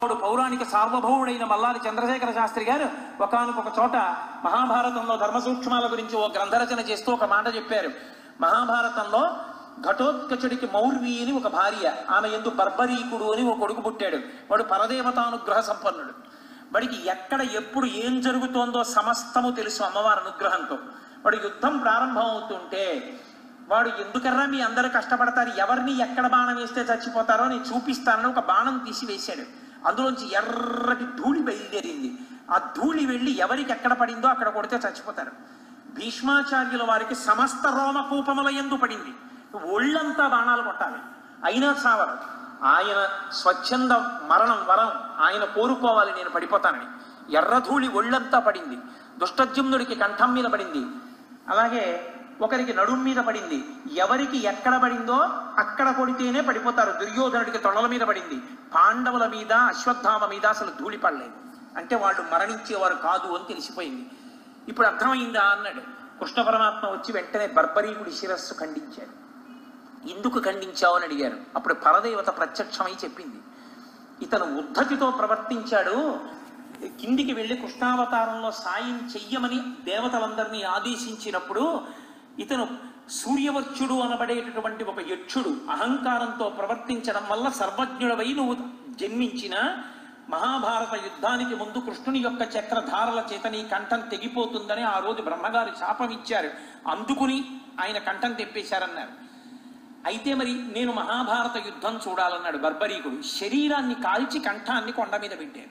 ఇప్పుడు పౌరాణిక సార్వభౌముడైన మల్లాది చంద్రశేఖర శాస్త్రి గారు ఒకానొక చోట మహాభారతంలో ధర్మ సూక్ష్మాల గురించి ఓ గ్రంథరచన చేస్తూ ఒక మాట చెప్పారు మహాభారతంలో ఘటోత్కచుడికి మౌర్వి అని ఒక భార్య ఆమె ఎందు బర్బరీకుడు అని ఒక కొడుకు పుట్టాడు వాడు పరదేవతానుగ్రహ సంపన్నుడు వాడికి ఎక్కడ ఎప్పుడు ఏం జరుగుతోందో సమస్తము తెలుసు అమ్మవారి అనుగ్రహంతో వాడు యుద్ధం ప్రారంభం అవుతుంటే వాడు ఎందుకర్రా మీ అందరు కష్టపడతారు ఎవరిని ఎక్కడ బాణం వేస్తే చచ్చిపోతారో నేను చూపిస్తానని ఒక బాణం తీసి వేశాడు అందులోంచి ఎర్రటి ధూళి బయలుదేరింది ఆ ధూళి వెళ్ళి ఎవరికి ఎక్కడ పడిందో అక్కడ కొడితే చచ్చిపోతారు భీష్మాచార్యుల వారికి సమస్త రోమకూపముల ఎందు పడింది ఒళ్ళంతా బాణాలు కొట్టాలి అయినా చావరు ఆయన స్వచ్ఛంద మరణం వరం ఆయన కోరుకోవాలి నేను పడిపోతానని ఎర్రధూళి ఒళ్ళంతా పడింది దుష్టజుమ్నుడికి కంఠం మీద పడింది అలాగే ఒకరికి నడుం మీద పడింది ఎవరికి ఎక్కడ పడిందో అక్కడ కొడితేనే పడిపోతారు దుర్యోధనుడికి తొడల మీద పడింది పాండవుల మీద అశ్వత్థామ మీద అసలు ధూళి పడలేదు అంటే వాళ్ళు మరణించేవారు కాదు అని తెలిసిపోయింది ఇప్పుడు అర్థమైందా అన్నాడు కృష్ణ పరమాత్మ వచ్చి వెంటనే బర్బరీకుడి శిరస్సు ఖండించాడు ఎందుకు ఖండించావు అని అడిగారు అప్పుడు పరదేవత ప్రత్యక్షమై చెప్పింది ఇతను ఉద్ధతితో ప్రవర్తించాడు కిందికి వెళ్ళి కృష్ణావతారంలో సాయం చెయ్యమని దేవతలందరినీ ఆదేశించినప్పుడు ఇతను సూర్యవర్చుడు అనబడేటటువంటి ఒక యక్షుడు అహంకారంతో ప్రవర్తించడం వల్ల సర్వజ్ఞుడవై నువ్వు జన్మించిన మహాభారత యుద్ధానికి ముందు కృష్ణుని యొక్క చక్రధారల చేత నీ కంఠం తెగిపోతుందని ఆ రోజు బ్రహ్మగారు శాపం ఇచ్చారు అందుకుని ఆయన కంఠం తెప్పేశారన్నారు అయితే మరి నేను మహాభారత యుద్ధం చూడాలన్నాడు బర్బరీకుడు శరీరాన్ని కాల్చి కంఠాన్ని కొండ మీద పెట్టారు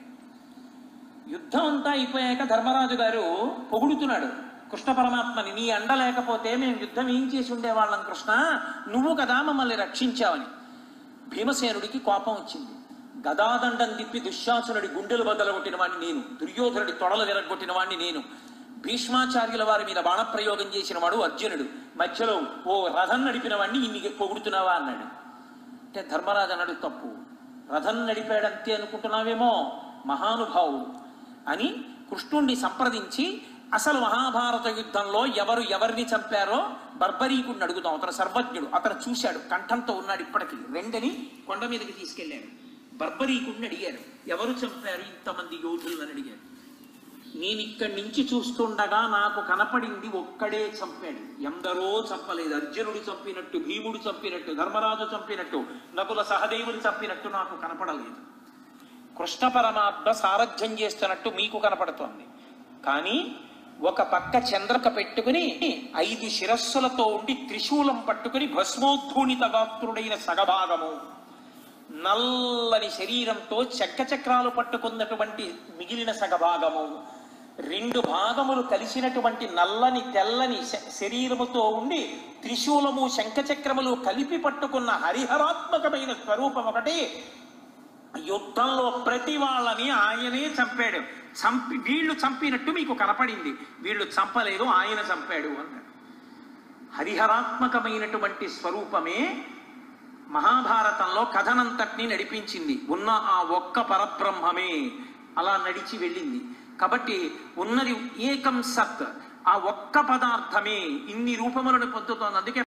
యుద్ధం అంతా అయిపోయాక ధర్మరాజు గారు పొగుడుతున్నాడు కృష్ణ పరమాత్మని నీ అండ లేకపోతే మేము యుద్ధం ఏం చేసి ఉండేవాళ్ళం కృష్ణ నువ్వు కదా మమ్మల్ని రక్షించావని భీమసేనుడికి కోపం వచ్చింది గదాదండం తిప్పి దుశ్శాసునుడి గుండెలు బద్దలగొట్టిన వాడిని నేను దుర్యోధనుడి తొడలు విరగొట్టిన వాడిని నేను భీష్మాచార్యుల వారి మీద బాణప్రయోగం చేసిన వాడు అర్జునుడు మధ్యలో ఓ రథం నడిపిన వాడిని ఇన్ని పొగుడుతున్నావా అన్నాడు అంటే ధర్మరాజు అన్నాడు తప్పు రథం నడిపాడంతే అనుకుంటున్నావేమో మహానుభావుడు అని కృష్ణుణ్ణి సంప్రదించి అసలు మహాభారత యుద్ధంలో ఎవరు ఎవరిని చంపారో బర్బరీకుడిని అడుగుదాం అతను సర్వజ్ఞుడు అతను చూశాడు కంఠంతో ఉన్నాడు ఇప్పటికీ రెండని కొండ మీదకి తీసుకెళ్ళాడు బర్బరీకుడిని అడిగారు ఎవరు చంపారు ఇంతమంది యోధులను అడిగారు నేను ఇక్కడి నుంచి చూస్తుండగా నాకు కనపడింది ఒక్కడే చంపాడు ఎందరో చంపలేదు అర్జునుడు చంపినట్టు భీముడు చంపినట్టు ధర్మరాజు చంపినట్టు నకుల సహదేవుడు చంపినట్టు నాకు కనపడలేదు కృష్ణ పరమాత్మ సారథ్యం చేస్తున్నట్టు మీకు కనపడుతోంది కానీ ఒక పక్క చంద్రక పెట్టుకుని ఐదు శిరస్సులతో ఉండి త్రిశూలం పట్టుకుని భస్మోద్ధూణిత గాత్రుడైన సగభాగము నల్లని శరీరంతో చెక్క చక్రాలు పట్టుకున్నటువంటి మిగిలిన సగభాగము రెండు భాగములు కలిసినటువంటి నల్లని తెల్లని శ- శరీరముతో ఉండి త్రిశూలము శంఖచక్రములు కలిపి పట్టుకున్న హరిహరాత్మకమైన స్వరూపం ఒకటి యుద్ధంలో ప్రతి వాళ్ళని ఆయనే చంపాడు చంపి వీళ్ళు చంపినట్టు మీకు కనపడింది వీళ్ళు చంపలేదు ఆయన చంపాడు అన్నాడు హరిహరాత్మకమైనటువంటి స్వరూపమే మహాభారతంలో కథనంతటిని నడిపించింది ఉన్న ఆ ఒక్క పరబ్రహ్మమే అలా నడిచి వెళ్ళింది కాబట్టి ఉన్నది ఏకం సత్ ఆ ఒక్క పదార్థమే ఇన్ని రూపములను పొందుతోంది అందుకే